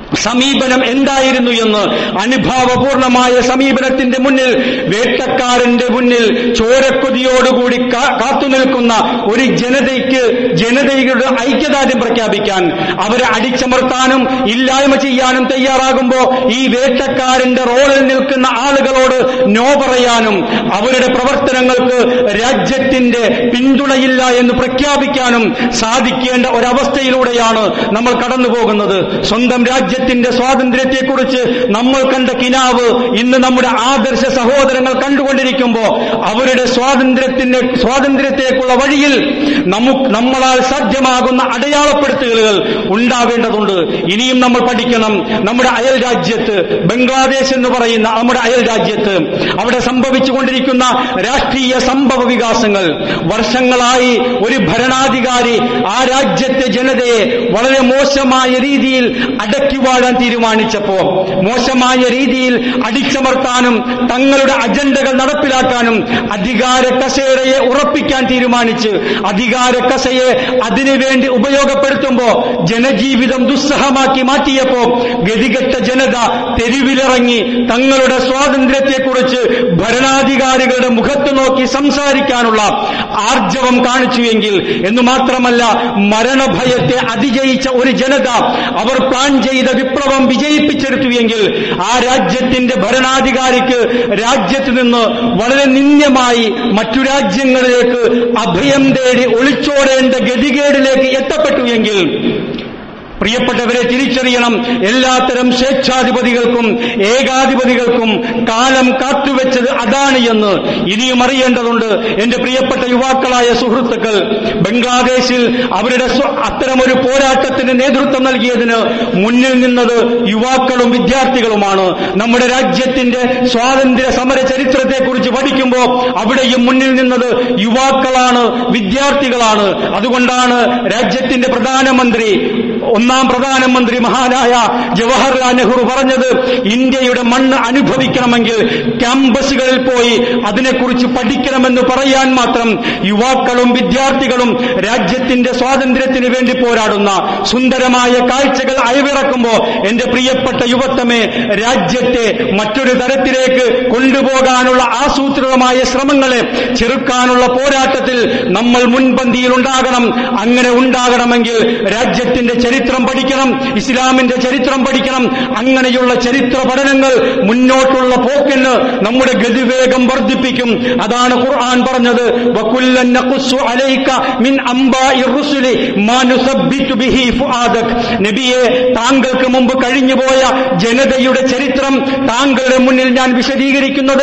സമീപനം എന്തായിരുന്നു എന്ന് അനുഭാവപൂർണമായ സമീപനത്തിന്റെ മുന്നിൽ വേട്ടക്കാരന്റെ മുന്നിൽ ചോരക്കൊതിയോടുകൂടി കാ- കാത്തുനിൽക്കുന്ന ഒരു ജനതയ്ക്ക് ജനതയുടെ ഐക്യദാർഢ്യം പ്രഖ്യാപിക്കാൻ അവരെ അടിച്ചമർത്താനും ഇല്ലായ്മ ചെയ്യാനും തയ്യാറാകുമ്പോ ഈ വേട്ടക്കാരന്റെ റോളിൽ നിൽക്കുന്ന ആളുകളോട് നോ പറയാനും അവരുടെ പ്രവർത്തനങ്ങൾക്ക് രാജ്യത്തിന്റെ പിന്തുണയില്ല എന്ന് പ്രഖ്യാപിക്കാനും സാധിക്കേണ്ട ഒരവസ്ഥയിലൂടെയാണ് നമ്മൾ കടന്നു പോകുന്നത് സ്വന്തം രാജ്യത്തിന്റെ സ്വാതന്ത്ര്യത്തെക്കുറിച്ച് നമ്മൾ കണ്ട കിനാവ് ഇന്ന് നമ്മുടെ ആദർശ സഹോദരങ്ങൾ കണ്ടുകൊണ്ടിരിക്കുമ്പോൾ അവരുടെ സ്വാതന്ത്ര്യത്തിന്റെ സ്വാതന്ത്ര്യത്തേക്കുള്ള വഴിയിൽ നമുക്ക് നമ്മളാൽ സാധ്യമാകുന്ന അടയാളപ്പെടുത്തലുകൾ ഉണ്ടാവേണ്ടതുണ്ട് ഇനിയും നമ്മൾ പഠിക്കണം നമ്മുടെ അയൽ രാജ്യത്ത് ബംഗ്ലാദേശ് എന്ന് പറയുന്ന നമ്മുടെ അയൽ രാജ്യത്ത് അവിടെ സംഭവിച്ചുകൊണ്ടിരിക്കുന്ന രാഷ്ട്രീയ സംഭവ വികാസങ്ങൾ വർഷങ്ങളായി ഒരു ഭരണാധികാരി ആ രാജ്യത്തെ ജനതയെ വളരെ മോശമായ രീതിയിൽ അടക്കി വാഴാൻ തീരുമാനിച്ചപ്പോ മോശമായ രീതിയിൽ അടിച്ചമർത്താനും തങ്ങളുടെ അജണ്ടകൾ നടപ്പിലാക്കാനും അധികാര കസേരയെ ഉറപ്പിക്കാൻ തീരുമാനിച്ച് അധികാര കസയെ അതിനുവേണ്ടി ഉപയോഗപ്പെടുത്തുമ്പോ ജനജീവിതം ദുസ്സഹമാക്കി മാറ്റിയപ്പോ ഗതികെട്ട ജനത തെരുവിലിറങ്ങി തങ്ങളുടെ സ്വാതന്ത്ര്യത്തെക്കുറിച്ച് ഭരണാധികാരികളുടെ മുഖത്ത് നോക്കി സംസാരിക്കാനുള്ള ആർജവം കാണിച്ചുവെങ്കിൽ എന്ന് മാത്രമല്ല മരണഭയത്തെ അതിജയിച്ച ഒരു ജനത അവർ പ്ലാൻ ചെയ്ത വിപ്ലവം വിജയിപ്പിച്ചെടുത്തുവെങ്കിൽ ആ രാജ്യത്തിന്റെ ഭരണാധികാരിക്ക് രാജ്യത്ത് നിന്ന് വളരെ നിന്ദ്യമായി മറ്റു രാജ്യങ്ങളിലേക്ക് അഭയം തേടി ഒളിച്ചോടേണ്ട ഗതികേടിലേക്ക് എത്തപ്പെട്ടുവെങ്കിൽ പ്രിയപ്പെട്ടവരെ തിരിച്ചറിയണം എല്ലാത്തരം സ്വേച്ഛാധിപതികൾക്കും ഏകാധിപതികം കാലം കാത്തുവെച്ചത് അതാണ് എന്ന് ഇനിയും അറിയേണ്ടതുണ്ട് എന്റെ പ്രിയപ്പെട്ട യുവാക്കളായ സുഹൃത്തുക്കൾ ബംഗ്ലാദേശിൽ അവരുടെ സ്വ- അത്തരമൊരു പോരാട്ടത്തിന് നേതൃത്വം നൽകിയതിന് മുന്നിൽ നിന്നത് യുവാക്കളും വിദ്യാർത്ഥികളുമാണ് നമ്മുടെ രാജ്യത്തിന്റെ സ്വാതന്ത്ര്യ സമര ചരിത്രത്തെക്കുറിച്ച് പഠിക്കുമ്പോൾ അവിടെയും മുന്നിൽ നിന്നത് യുവാക്കളാണ് വിദ്യാർത്ഥികളാണ് അതുകൊണ്ടാണ് രാജ്യത്തിന്റെ പ്രധാനമന്ത്രി ഒന്നാം പ്രധാനമന്ത്രി മഹാനായ ജവഹർലാൽ നെഹ്റു പറഞ്ഞത് ഇന്ത്യയുടെ മണ്ണ് അനുഭവിക്കണമെങ്കിൽ ക്യാമ്പസുകളിൽ പോയി അതിനെക്കുറിച്ച് പഠിക്കണമെന്ന് പറയാൻ മാത്രം യുവാക്കളും വിദ്യാർത്ഥികളും രാജ്യത്തിന്റെ സ്വാതന്ത്ര്യത്തിന് വേണ്ടി പോരാടുന്ന സുന്ദരമായ കാഴ്ചകൾ അയവിറക്കുമ്പോ എന്റെ പ്രിയപ്പെട്ട യുവത്വമേ രാജ്യത്തെ മറ്റൊരു തരത്തിലേക്ക് കൊണ്ടുപോകാനുള്ള ആസൂത്രിതമായ ശ്രമങ്ങളെ ചെറുക്കാനുള്ള പോരാട്ടത്തിൽ നമ്മൾ മുൻപന്തിയിൽ ഉണ്ടാകണം അങ്ങനെ ഉണ്ടാകണമെങ്കിൽ രാജ്യത്തിന്റെ ചരിത്രം പഠിക്കണം ഇസ്ലാമിന്റെ ചരിത്രം പഠിക്കണം അങ്ങനെയുള്ള ചരിത്ര പഠനങ്ങൾ മുന്നോട്ടുള്ള പോക്കിന് നമ്മുടെ ഗതിവേഗം വർദ്ധിപ്പിക്കും അതാണ് ഖുർആൻ പറഞ്ഞത് വകുല്ലൻ നഖുസ്സു അലൈക മിൻ അംബാഇ റുസുലി മാ നുസബ്ബിതു ബിഹി ഫുആദക് നബിയെ താങ്കൾക്ക് മുമ്പ് കഴിഞ്ഞുപോയ ജനതയുടെ ചരിത്രം താങ്കളുടെ മുന്നിൽ ഞാൻ വിശദീകരിക്കുന്നത്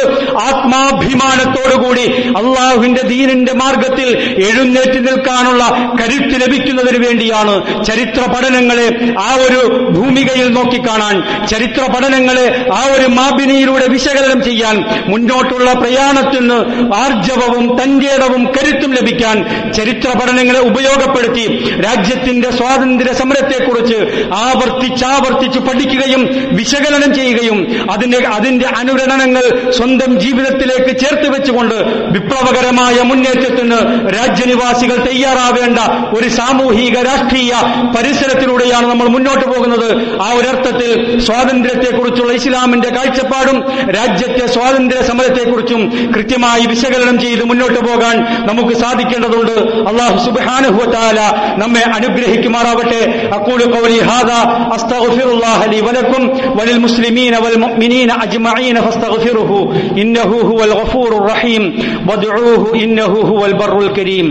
ആത്മാഭിമാനത്തോടുകൂടി അള്ളാഹുവിന്റെ ദീനിന്റെ മാർഗത്തിൽ എഴുന്നേറ്റ് നിൽക്കാനുള്ള കരുത്ത് ലഭിക്കുന്നതിന് വേണ്ടിയാണ് ചരിത്ര പഠനങ്ങളെ ആ ഒരു ഭൂമികയിൽ നോക്കിക്കാണാൻ ചരിത്ര പഠനങ്ങളെ ആ ഒരു മാപിനിയിലൂടെ വിശകലനം ചെയ്യാൻ മുന്നോട്ടുള്ള പ്രയാണത്തിന് ആർജവവും തന്റേടവും കരുത്തും ലഭിക്കാൻ ചരിത്ര പഠനങ്ങളെ ഉപയോഗപ്പെടുത്തി രാജ്യത്തിന്റെ സ്വാതന്ത്ര്യ സമരത്തെക്കുറിച്ച് ആവർത്തിച്ചാവർത്തിച്ച് പഠിക്കുകയും വിശകലനം ചെയ്യുകയും അതിന്റെ അതിന്റെ അനുരണനങ്ങൾ സ്വന്തം ജീവിതത്തിലേക്ക് ചേർത്ത് വെച്ചുകൊണ്ട് വിപ്ലവകരമായ മുന്നേറ്റത്തിന് രാജ്യനിവാസികൾ തയ്യാറാവേണ്ട ഒരു സാമൂഹിക രാഷ്ട്രീയ പരിസരത്തിലൂടെയാണ് നമ്മൾ മുന്നോട്ട് പോകുന്നത് ആ ഒരർത്ഥത്തിൽ സ്വാതന്ത്ര്യത്തെക്കുറിച്ചുള്ള ഇസ്ലാമിന്റെ കാഴ്ചപ്പാടും രാജ്യത്തെ സ്വാതന്ത്ര്യ സമരത്തെക്കുറിച്ചും കൃത്യമായി വിശകലനം ചെയ്ത് മുന്നോട്ട് പോകാൻ നമുക്ക് സാധിക്കേണ്ടതുണ്ട് അള്ളാഹു സുബ്ഹാനഹുവതാല നമ്മെ അനുഗ്രഹിക്കുമാറാവട്ടെ അക്കൂലു ഖൗലി ഹാദാ അസ്തഗ്ഫിറുല്ലാഹ ലി വലക്കും വലിൽ മുസ്ലിമീന വൽ മുഅ്മിനീന അജ്മഈന ഫസ്തഗ്ഫിറുഹു ഇന്നഹു ഹുവൽ ഗഫൂറുർ റഹീം വദ്ഉഹു ഇന്നഹു ഹുവൽ ബർറുൽ കരീം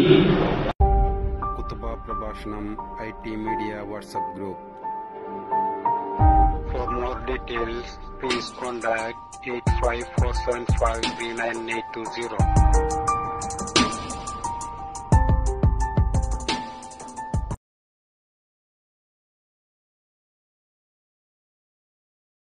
കുത്തുബ പ്രഭാഷണം I T media WhatsApp group For more details, please contact 854753980.